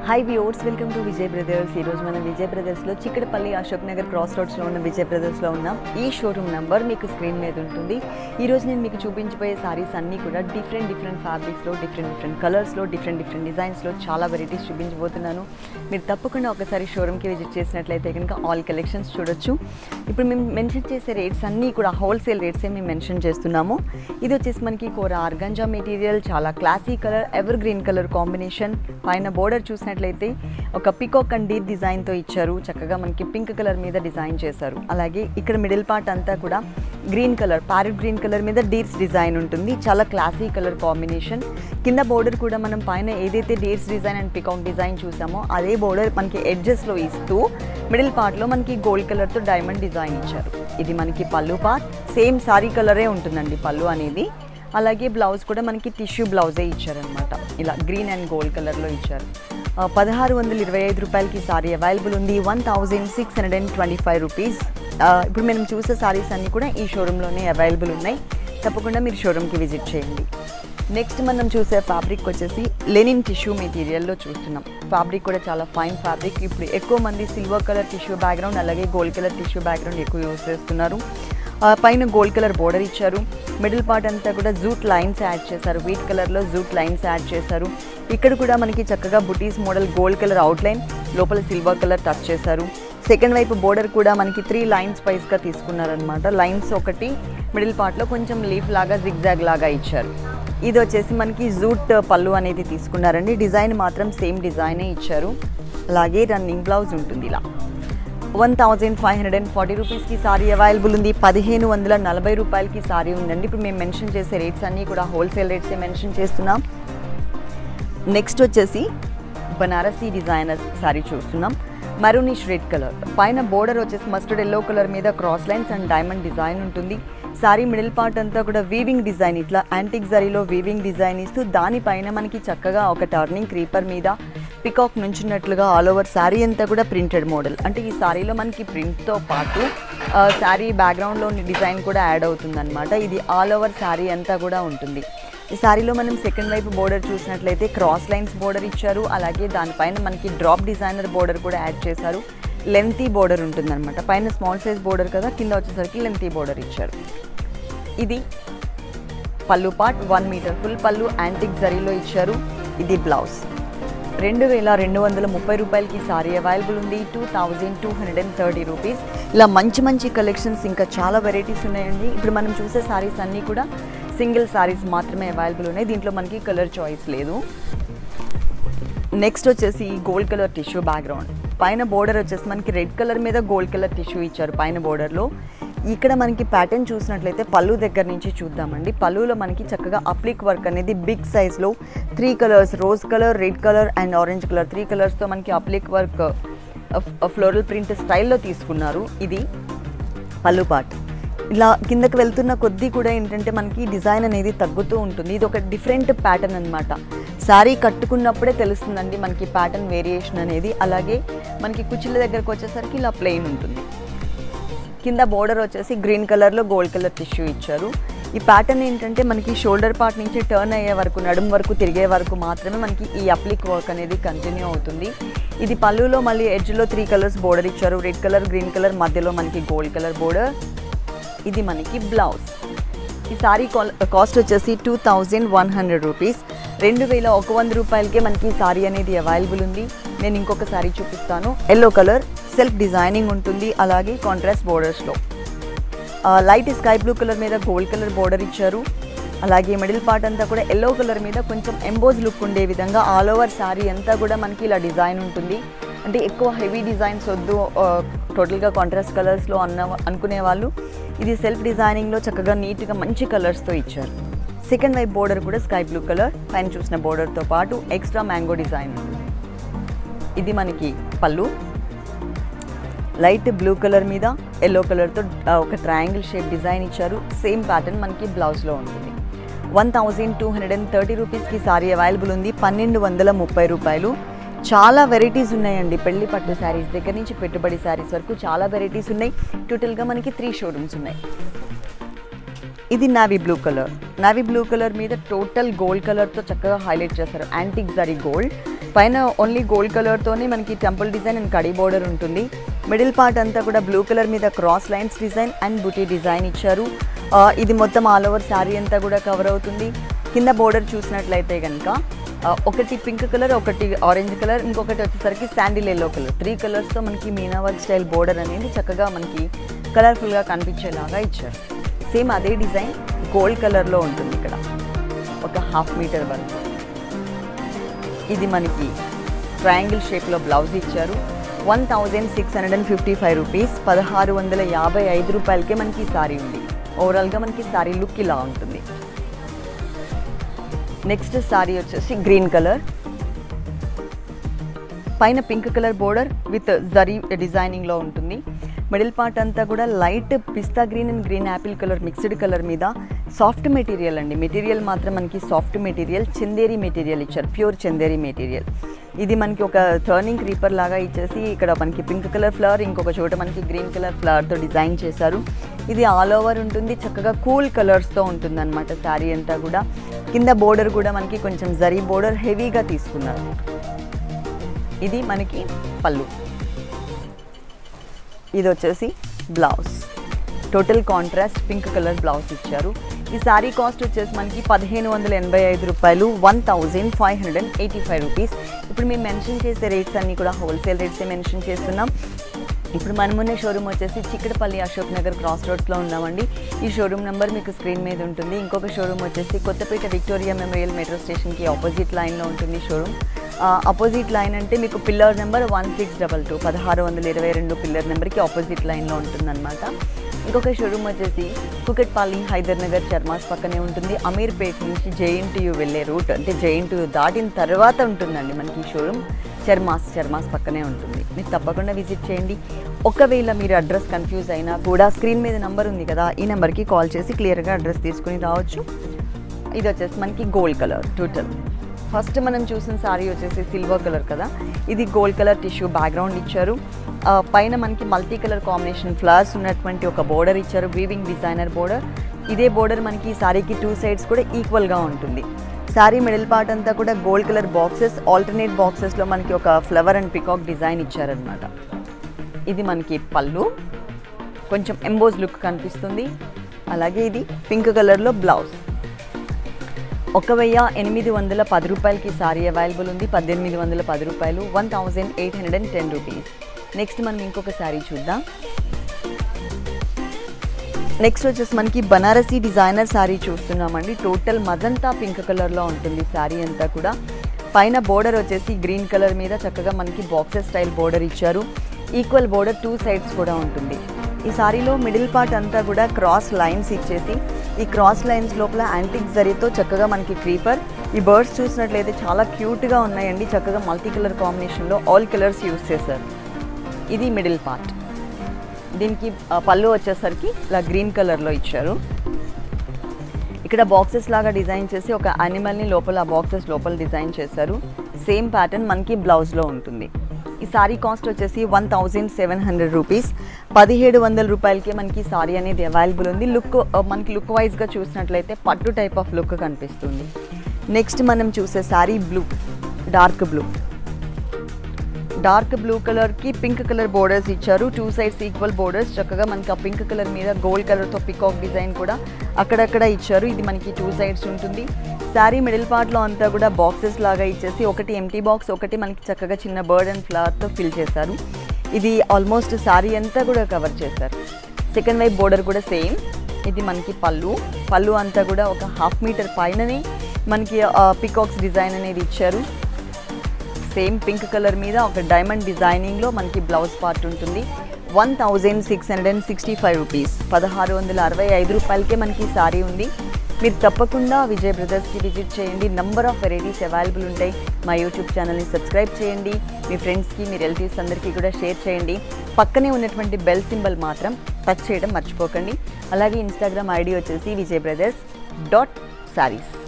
hi viewers welcome to Vijay brothers ఈరోజు మనం విజయ్ బ్రదర్స్లో చిక్కడపల్లి అశోక్ నగర్ క్రాస్ రోడ్స్లో ఉన్న విజయ్ బ్రదర్స్లో ఉన్న ఈ షోరూమ్ నెంబర్ మీకు స్క్రీన్ మీద ఉంటుంది ఈరోజు నేను మీకు చూపించబోయే సారీస్ అన్నీ కూడా డిఫరెంట్ డిఫరెంట్ ఫ్యాబ్రిక్స్లో డిఫరెంట్ డిఫరెంట్ కలర్స్లో డిఫరెంట్ డిఫరెంట్ డిజైన్స్లో చాలా వెరైటీస్ చూపించబోతున్నాను మీరు తప్పకుండా ఒకసారి షోరూమ్కి విజిట్ చేసినట్లయితే కనుక ఆల్ కలెక్షన్స్ చూడొచ్చు ఇప్పుడు మేము మెన్షన్ చేసే రేట్స్ అన్నీ కూడా హోల్సేల్ రేట్సే మేము మెన్షన్ చేస్తున్నాము ఇది వచ్చేసి మనకి కోర ఆర్గంజా మెటీరియల్ చాలా classy colour evergreen colour combination పైన బోర్డర్ చూసినట్లయితే ఒక పికాక్ అండ్ డీప్ డిజైన్తో ఇచ్చారు చక్కగా మనకి పింక్ కలర్ మీద డిజైన్ చేశారు అలాగే ఇక్కడ మిడిల్ పార్ట్ అంతా కూడా green colour parrot green colour మీద డీర్స్ డిజైన్ ఉంటుంది చాలా క్లాసీ కలర్ కాంబినేషన్ కింద బోర్డర్ కూడా మనం పైన ఏదైతే deers design and peacock design చూసామో అదే బోర్డర్ మనకి ఎడ్జెస్లో ఇస్తూ మిడిల్ పార్ట్లో మనకి గోల్డ్ కలర్తో డైమండ్ డిజైన్ ఇచ్చారు ఇది మనకి పళ్ళు పార్ట్ సేమ్ సారీ కలరే ఉంటుందండి పళ్ళు అనేది అలాగే బ్లౌజ్ కూడా మనకి టిష్యూ బ్లౌజే ఇచ్చారనమాట ఇలా గ్రీన్ అండ్ గోల్డ్ కలర్లో ఇచ్చారు ఆ, పదహారు వందల ఇరవై ఐదు రూపాయలకి సారీ అవైలబుల్ ఉంది one thousand six hundred and twenty five rupees ఇప్పుడు మనం చూసే సారీస్ అన్నీ కూడా ఈ షోరూంలోనే అవైలబుల్ ఉన్నాయి తప్పకుండా మీరు షోరూమ్కి విజిట్ చేయండి నెక్స్ట్ మనం చూసే ఫ్యాబ్రిక్ వచ్చేసి లెనిన్ టిష్యూ మెటీరియల్లో చూస్తున్నాం ఫ్యాబ్రిక్ కూడా చాలా ఫైన్ ఫ్యాబ్రిక్ ఇప్పుడు ఎక్కువ మంది సిల్వర్ కలర్ టిష్యూ బ్యాక్గ్రౌండ్ అలాగే గోల్డ్ కలర్ టిష్యూ బ్యాక్గ్రౌండ్ ఎక్కువ యూస్ చేస్తున్నారు ఆ, పైన గోల్డ్ కలర్ బోర్డర్ ఇచ్చారు మిడిల్ పార్ట్ అంతా కూడా జూట్ లైన్స్ యాడ్ చేశారు వీట్ కలర్లో జూట్ లైన్స్ యాడ్ చేశారు ఇక్కడ కూడా మనకి చక్కగా బుటీస్ మోడల్ గోల్డ్ కలర్ అవుట్లైన్ లోపల సిల్వర్ కలర్ టచ్ చేశారు సెకండ్ వైపు బోర్డర్ కూడా మనకి త్రీ లైన్స్ వైస్గా తీసుకున్నారనమాట లైన్స్ ఒకటి మిడిల్ పార్ట్లో కొంచెం లీఫ్ లాగా జిగ్జాగ్ లాగా ఇచ్చారు ఇది వచ్చేసి మనకి జూట్ పళ్ళు అనేది తీసుకున్నారండి డిజైన్ మాత్రం సేమ్ డిజైనే ఇచ్చారు అలాగే రన్నింగ్ బ్లౌజ్ ఉంటుంది ఇలా one thousand five hundred and forty రూపీస్కి సారీ అవైలబుల్ ఉంది పదిహేను వందల నలభై రూపాయలకి సారీ ఉందండి ఇప్పుడు మేము మెన్షన్ చేసే రేట్స్ అన్నీ కూడా హోల్సేల్ రేట్సే మెన్షన్ చేస్తున్నాం నెక్స్ట్ వచ్చేసి బనారసీ డిజైనర్ సారీ చూస్తున్నాం మరూనిష్ రెడ్ కలర్ పైన బోర్డర్ వచ్చేసి మస్టర్డ్ ఎల్లో కలర్ మీద cross lines and diamond design ఉంటుంది సారీ మిడిల్ పార్ట్ అంతా కూడా వీవింగ్ డిజైన్ ఇట్లా యాంటిక్ జరీలో వీవింగ్ డిజైన్ ఇస్తూ దానిపైన మనకి చక్కగా ఒక టర్నింగ్ క్రీపర్ మీద పికాక్ నుంచున్నట్లుగా ఆల్ ఓవర్ శారీ అంతా కూడా ప్రింటెడ్ మోడల్ అంటే ఈ శారీలో మనకి ప్రింట్తో పాటు ఆ, శారీ బ్యాక్గ్రౌండ్లో డిజైన్ కూడా యాడ్ అవుతుందన్నమాట ఇది ఆల్ ఓవర్ శారీ అంతా కూడా ఉంటుంది ఈ శారీలో మనం సెకండ్ వైపు బోర్డర్ చూసినట్లయితే క్రాస్ లైన్స్ బోర్డర్ ఇచ్చారు అలాగే దానిపైన మనకి డ్రాప్ డిజైనర్ బోర్డర్ కూడా యాడ్ చేశారు లెంతీ బోర్డర్ ఉంటుందన్నమాట పైన స్మాల్ సైజ్ బోర్డర్ కదా కింద వచ్చేసరికి లెంతీ బోర్డర్ ఇచ్చారు ఇది పళ్ళు పార్ట్ వన్ మీటర్ ఫుల్ పళ్ళు యాంటిక్ జరీలో ఇచ్చారు ఇది బ్లౌజ్ రెండు వేల రెండు వందల ముప్పై రూపాయలకి సారీ అవైలబుల్ ఉంది two thousand two hundred and thirty rupees ఇలా మంచి మంచి కలెక్షన్స్ ఇంకా చాలా వెరైటీస్ ఉన్నాయండి ఇప్పుడు మనం చూసే సారీస్ అన్నీ కూడా సింగిల్ సారీస్ మాత్రమే అవైలబుల్ ఉన్నాయి దీంట్లో మనకి కలర్ చాయిస్ లేదు నెక్స్ట్ వచ్చేసి గోల్డ్ కలర్ టిష్యూ బ్యాక్గ్రౌండ్ పైన బోర్డర్ వచ్చేసి మనకి రెడ్ కలర్ మీద గోల్డ్ కలర్ టిష్యూ ఇచ్చారు పైన బోర్డర్లో ఇక్కడ మనకి ప్యాటర్న్ చూసినట్లయితే పళ్ళు దగ్గర నుంచి చూద్దామండి పళ్ళులో మనకి చక్కగా అప్లిక్ వర్క్ అనేది బిగ్ సైజ్లో three colours rose colour red colour and orange colour three కలర్స్తో మనకి అప్లిక్ వర్క్ ఫ్లోరల్ ప్రింట్ స్టైల్లో తీసుకున్నారు ఇది పళ్ళు పార్ట్ ఇలా కిందకి వెళ్తున్న కొద్దీ కూడా ఏంటంటే మనకి డిజైన్ అనేది తగ్గుతూ ఉంటుంది ఇది ఒక డిఫరెంట్ ప్యాటర్న్ అనమాట శారీ కట్టుకున్నప్పుడే తెలుస్తుందండి మనకి ప్యాటర్న్ వేరియేషన్ అనేది అలాగే మనకి కుచ్చిళ్ళ దగ్గరకు వచ్చేసరికి ఇలా ప్లెయిన్ ఉంటుంది కింద బోర్డర్ వచ్చేసి గ్రీన్ కలర్లో గోల్డ్ కలర్ టిష్యూ ఇచ్చారు ఈ ప్యాటర్న్ ఏంటంటే మనకి షోల్డర్ పార్ట్ నుంచి టర్న్ అయ్యే వరకు నడుము వరకు తిరిగే వరకు మాత్రమే మనకి ఈ అప్లిక్ వర్క్ అనేది కంటిన్యూ అవుతుంది ఇది పళ్ళులో మళ్ళీ ఎడ్జ్లో త్రీ కలర్స్ బోర్డర్ ఇచ్చారు రెడ్ కలర్ గ్రీన్ కలర్ మధ్యలో మనకి గోల్డ్ కలర్ బోర్డర్ ఇది మనకి బ్లౌజ్ ఈ సారీ కాస్ట్ వచ్చేసి two thousand one hundred rupees రెండు వేల ఒక వంద రూపాయలకే మనకి ఈ సారీ అనేది అవైలబుల్ ఉంది నేను ఇంకొక సారీ చూపిస్తాను ఎల్లో కలర్ సెల్ఫ్ డిజైనింగ్ ఉంటుంది అలాగే కాంట్రాస్ట్ బోర్డర్స్లో లైట్ స్కై బ్లూ కలర్ మీద గోల్డ్ కలర్ బోర్డర్ ఇచ్చారు అలాగే మిడిల్ పార్ట్ అంతా కూడా ఎల్లో కలర్ మీద కొంచెం ఎంబోజ్ లుక్ ఉండే విధంగా ఆల్ ఓవర్ శారీ అంతా కూడా మనకి ఇలా డిజైన్ ఉంటుంది అంటే ఎక్కువ హెవీ డిజైన్స్ వద్దు టోటల్గా కాంట్రాస్ట్ కలర్స్లో అన్న అనుకునే వాళ్ళు ఇది సెల్ఫ్ డిజైనింగ్లో చక్కగా నీట్గా మంచి కలర్స్తో ఇచ్చారు సెకండ్ వైపు బోర్డర్ కూడా స్కై బ్లూ కలర్ పైన చూసిన బోర్డర్తో పాటు ఎక్స్ట్రా మ్యాంగో డిజైన్ ఉంది ఇది మనకి పళ్ళు లైట్ బ్లూ కలర్ మీద ఎల్లో కలర్తో ఒక ట్రయాంగిల్ షేప్ డిజైన్ ఇచ్చారు సేమ్ ప్యాటర్న్ మనకి బ్లౌజ్లో ఉంటుంది one thousand two hundred and thirty రూపీస్కి సారీ అవైలబుల్ ఉంది పన్నెండు వందల ముప్పై రూపాయలు చాలా వెరైటీస్ ఉన్నాయండి పెళ్లి పట్టు శారీస్ దగ్గర నుంచి పెట్టుబడి శారీస్ వరకు చాలా వెరైటీస్ ఉన్నాయి టోటల్గా మనకి త్రీ షోరూమ్స్ ఉన్నాయి ఇది navy blue colour navy blue colour మీద టోటల్ గోల్డ్ కలర్తో చక్కగా హైలైట్ చేస్తారు యాంటిక్ జరీ గోల్డ్ పైన ఓన్లీ గోల్డ్ కలర్తోనే మనకి టెంపుల్ డిజైన్ అండ్ కడీ బోర్డర్ ఉంటుంది మిడిల్ పార్ట్ అంతా కూడా బ్లూ కలర్ మీద క్రాస్ లైన్స్ డిజైన్ అండ్ బుటీ డిజైన్ ఇచ్చారు ఆ, ఇది మొత్తం ఆల్ ఓవర్ శారీ అంతా కూడా కవర్ అవుతుంది కింద బోర్డర్ చూసినట్లయితే కనుక ఆ, ఒకటి పింక్ కలర్ ఒకటి ఆరెంజ్ కలర్ ఇంకొకటి వచ్చేసరికి శాండిల్ ఎల్లో కలర్ త్రీ కలర్స్తో మనకి మీనా వర్క్ స్టైల్ బోర్డర్ అనేది చక్కగా మనకి కలర్ఫుల్గా కనిపించేలాగా ఇచ్చారు సేమ్ అదే డిజైన్ గోల్డ్ కలర్లో ఉంటుంది ఇక్కడ ఒక హాఫ్ మీటర్ వరకు ఇది మనకి ట్రయాంగిల్ షేప్లో బ్లౌజ్ ఇచ్చారు one thousand six hundred and fifty five rupees పదహారు వందల యాభై ఐదు రూపాయలకే మనకి ఈ సారీ ఉంది ఓవరాల్గా మనకి సారీ లుక్ ఇలా ఉంటుంది నెక్స్ట్ సారీ వచ్చేసి గ్రీన్ కలర్ పైన pink colour border with zari డిజైనింగ్లో ఉంటుంది మిడిల్ పార్ట్ అంతా కూడా light pista green and green apple colour mixed colour మీద సాఫ్ట్ మెటీరియల్ అండి మెటీరియల్ మాత్రం మనకి సాఫ్ట్ మెటీరియల్ చందేరి మెటీరియల్ ఇచ్చారు ప్యూర్ చందేరి మెటీరియల్ ఇది మనకి ఒక టర్నింగ్ క్రీపర్ లాగా ఇచ్చేసి ఇక్కడ మనకి పింక్ కలర్ ఫ్లవర్ ఇంకొక చోట మనకి గ్రీన్ కలర్ ఫ్లవర్తో డిజైన్ చేశారు ఇది ఆల్ ఓవర్ ఉంటుంది చక్కగా కూల్ కలర్స్తో ఉంటుంది అనమాట శారీ అంతా కూడా కింద బోర్డర్ కూడా మనకి కొంచెం జరీ బోర్డర్ హెవీగా తీసుకున్నారు ఇది మనకి పళ్ళు ఇది వచ్చేసి blouse total contrast pink colour blouse ఇచ్చారు ఈ శారీ కాస్ట్ వచ్చేసి మనకి పదిహేను వందల ఎనభై ఐదు రూపాయలు one thousand five hundred and eighty five rupees ఇప్పుడు మేము మెన్షన్ చేసే రేట్స్ అన్నీ కూడా హోల్సేల్ రేట్సే మెన్షన్ చేస్తున్నాం ఇప్పుడు మనమున్న షోరూమ్ వచ్చేసి చిక్కడపల్లి అశోక్ నగర్ క్రాస్ రోడ్స్లో ఉన్నామండి ఈ షోరూమ్ నెంబర్ మీకు స్క్రీన్ మీద ఉంటుంది ఇంకొక షోరూమ్ వచ్చేసి కొత్తపేట విక్టోరియా మెమోరియల్ మెట్రో స్టేషన్కి ఆపోజిట్ లైన్లో ఉంటుంది షోరూమ్ ఆపోజిట్ లైన్ అంటే మీకు pillar number one six double two పదహారు వందల ఇరవై రెండు పిల్లర్ నెంబర్కి ఆపోజిట్ లైన్లో ఉంటుందన్నమాట ఇంకొక షోరూమ్ వచ్చేసి కుకట్పల్లి హైదర్ నగర్ చర్మాస్ పక్కనే ఉంటుంది అమీర్పేట్ నుంచి జేఎన్టీయూ వెళ్ళే రూట్ అంటే జేఎన్టీయూ దాటిన తర్వాత ఉంటుందండి మనకి ఈ షోరూమ్ చర్మాస్ చర్మాస్ పక్కనే ఉంటుంది మీరు తప్పకుండా విజిట్ చేయండి ఒకవేళ మీరు అడ్రస్ కన్ఫ్యూజ్ అయినా కూడా స్క్రీన్ మీద నెంబర్ ఉంది కదా ఈ నెంబర్కి కాల్ చేసి క్లియర్గా అడ్రస్ తీసుకుని రావచ్చు ఇది వచ్చేసి మనకి గోల్డ్ కలర్ టోటల్ ఫస్ట్ మనం చూసిన సారీ వచ్చేసి సిల్వర్ కలర్ కదా ఇది గోల్డ్ కలర్ టిష్యూ బ్యాక్గ్రౌండ్ ఇచ్చారు ఆ, పైన మనకి మల్టీ కలర్ కాంబినేషన్ ఫ్లవర్స్ ఉన్నటువంటి ఒక బోర్డర్ ఇచ్చారు వీవింగ్ డిజైనర్ బోర్డర్ ఇదే బోర్డర్ మనకి ఈ సారీకి టూ సైడ్స్ కూడా ఈక్వల్గా ఉంటుంది శారీ మిడిల్ పార్ట్ అంతా కూడా గోల్డ్ కలర్ బాక్సెస్ ఆల్టర్నేట్ బాక్సెస్లో మనకి ఒక ఫ్లవర్ అండ్ పికాక్ డిజైన్ ఇచ్చారనమాట ఇది మనకి పళ్ళు కొంచెం ఎంబోజ్ లుక్ కనిపిస్తుంది అలాగే ఇది పింక్ కలర్లో బ్లౌజ్ ఒక వెయ్యి ఎనిమిది వందల పది రూపాయలకి సారీ అవైలబుల్ ఉంది పద్దెనిమిది వందల పది రూపాయలు one thousand eight hundred and ten rupees next మనం ఇంకొక శారీ చూద్దాం నెక్స్ట్ వచ్చేసి మనకి బనారసీ డిజైనర్ శారీ చూస్తున్నామండి టోటల్ మజంతా పింక్ కలర్లో ఉంటుంది శారీ అంతా కూడా పైన బోర్డర్ వచ్చేసి గ్రీన్ కలర్ మీద చక్కగా మనకి బాక్సెస్ స్టైల్ బోర్డర్ ఇచ్చారు ఈక్వల్ బోర్డర్ టూ సైడ్స్ కూడా ఉంటుంది ఈ సారీలో మిడిల్ పార్ట్ అంతా కూడా క్రాస్ లైన్స్ ఇచ్చేసి ఈ క్రాస్ లైన్స్ లోపల యాంటిక్ జరీతో చక్కగా మనకి క్రీపర్ ఈ బర్డ్స్ చూసినట్లయితే చాలా క్యూట్గా ఉన్నాయండి చక్కగా మల్టీ కలర్ కాంబినేషన్లో ఆల్ కలర్స్ యూస్ చేశారు ఇది మిడిల్ పార్ట్ దీనికి ఆ, పళ్ళు వచ్చేసరికి ఇలా గ్రీన్ కలర్లో ఇచ్చారు ఇక్కడ బాక్సెస్ లాగా డిజైన్ చేసి ఒక యానిమల్ని లోపల ఆ బాక్సెస్ లోపల డిజైన్ చేశారు సేమ్ ప్యాటర్న్ మనకి బ్లౌజ్లో ఉంటుంది ఈ సారీ కాస్ట్ వచ్చేసి one thousand seven hundred rupees పదిహేడు వందల రూపాయలకే మనకి సారీ అనేది అవైలబుల్ ఉంది లుక్ మనకి లుక్ వైజ్గా చూసినట్లయితే పట్టు టైప్ ఆఫ్ లుక్ కనిపిస్తుంది నెక్స్ట్ మనం చూసే sari blue dark blue dark blue కలర్కి పింక్ కలర్ బోర్డర్స్ ఇచ్చారు టూ సైడ్స్ ఈక్వల్ బోర్డర్స్ చక్కగా మనకి ఆ పింక్ కలర్ మీద గోల్డ్ కలర్తో పికాక్ డిజైన్ కూడా అక్కడక్కడ ఇచ్చారు ఇది మనకి టూ సైడ్స్ ఉంటుంది శారీ మిడిల్ పార్ట్లో అంతా కూడా బాక్సెస్ లాగా ఇచ్చేసి ఒకటి ఎంటీ బాక్స్ ఒకటి మనకి చక్కగా చిన్న బర్డ్ అండ్ ఫ్లవర్తో ఫిల్ చేశారు ఇది ఆల్మోస్ట్ శారీ అంతా కూడా కవర్ చేశారు సెకండ్ వైపు బోర్డర్ కూడా సేమ్ ఇది మనకి పళ్ళు పళ్ళు అంతా కూడా ఒక హాఫ్ మీటర్ పైననే మనకి పికాక్స్ డిజైన్ అనేది ఇచ్చారు సేమ్ పింక్ కలర్ మీద ఒక డైమండ్ డిజైనింగ్లో మనకి బ్లౌజ్ పార్ట్ ఉంటుంది one thousand six hundred and sixty five rupees పదహారు వందల అరవై ఐదు రూపాయలకే మనకి ఈ సారీ ఉంది మీరు తప్పకుండా విజయ్ బ్రదర్స్కి విజిట్ చేయండి నంబర్ ఆఫ్ వెరైటీస్ అవైలబుల్ ఉంటాయి మా యూట్యూబ్ ఛానల్ని సబ్స్క్రైబ్ చేయండి మీ ఫ్రెండ్స్కి మీ రిలేటివ్స్ అందరికీ కూడా షేర్ చేయండి పక్కనే ఉన్నటువంటి బెల్ సింబల్ మాత్రం టచ్ చేయడం మర్చిపోకండి అలాగే ఇన్స్టాగ్రామ్ ఐడి వచ్చేసి విజయ్ బ్రదర్స్ డాట్ సారీస్